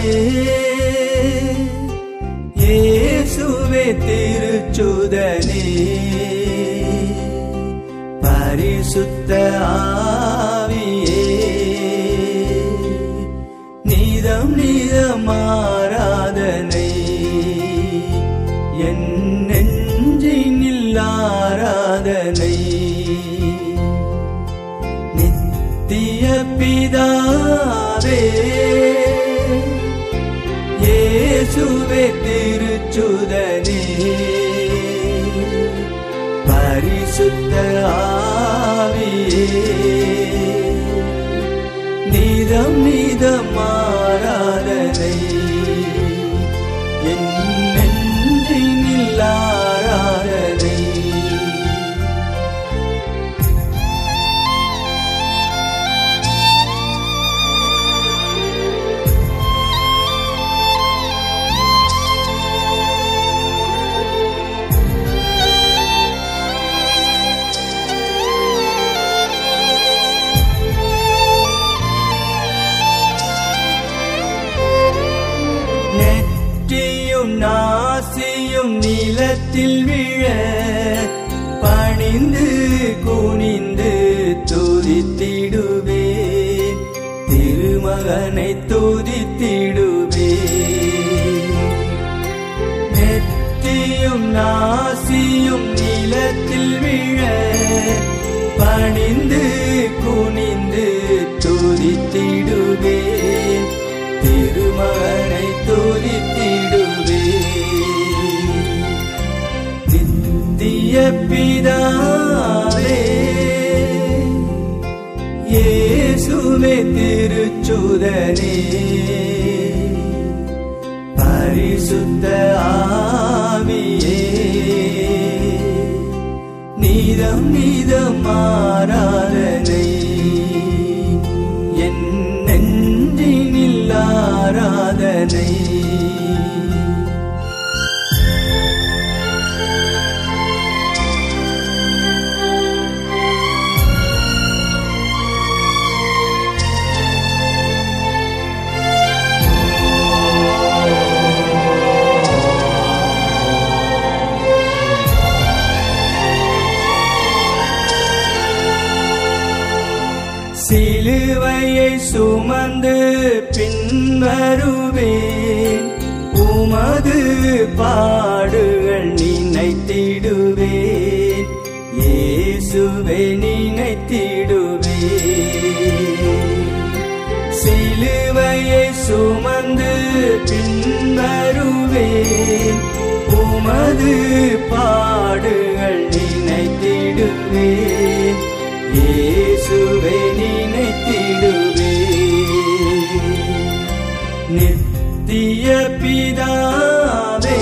இயேசுவே திருச்சுதனே பரிசுத்த ஆவியே நீதம் நீதமாராதனை என் நெஞ்சினில் ஆராதனை நித்திய பிதாவே இயேசுவே திருச்சுதனே பரிசுத்த ஆவியே நீதம் நீதமாராதனை என் நெஞ்சினில் ஆராதனை நெற்றியும் நாசியும் நிலத்தில் விழ பணிந்து குனிந்து துதித்திடுவேன் திருமகனை துதித்திடுவேன் நெற்றியும் நாசியும் நிலத்தில் விழ பணிந்து குனிந்து துதித்திடுவேன் திருமகனை துதித்திடுவேன் நித்திய பிதாவே இயேசுவே திருச்சுதனே பரிசுத்த ஆவியே நீதம் நீதம் ஆராதனை என் நெஞ்சினில் ஆராதனை சிலுவையை சுமந்து பின்வருவேன் உமது பாடுகள் நினைத்திடுவேன் இயேசுவை நினைத்திடுவேன் சிலுவையை சுமந்து பின்வருவேன் உமது பாடுகள் நினைத்திடுவேன் இயேசுவை நினைத்திடுவேன் நித்திய பிதாவே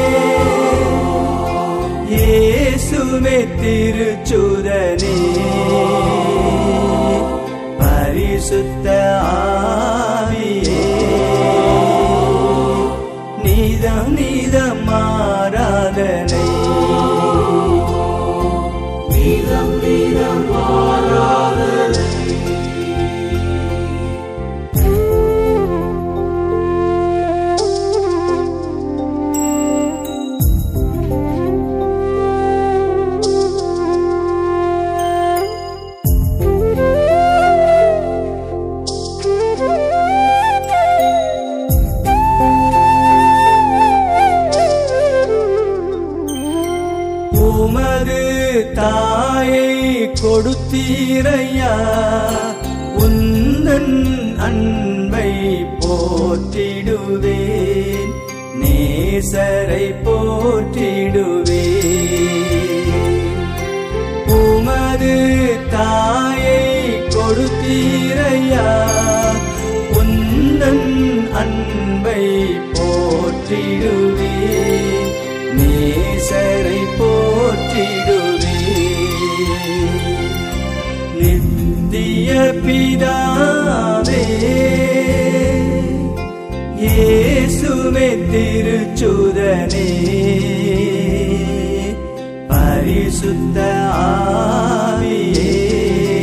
இயேசுவே திருச்சுதனே பரிசுத்த ஆவியே நீதம் நீதம் ஆராதனை நீதம் நீதம் ஆராதனை உமது தாயை கொடுத்தீரையா உந்தன் அன்பை போற்றிடுவேன் நேசரை போற்றிடுவேன் உமது தாயை கொடுத்தீரையா உந்தன் அன்பை போற்றிடுவேன் நேசரை போற்றிடுவேன் நித்திய பிதாவே இயேசுவே திருச்சுதனே பரிசுத்த ஆவியே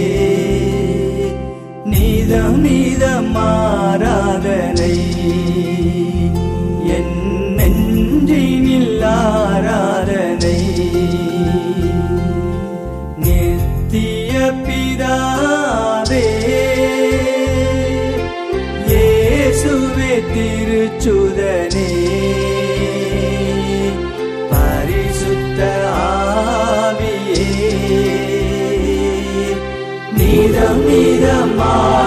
நீதம் நீதம் ஆராதனை திருச்சுதனே பரிசுத்த ஆவியே நீதம் நீதமா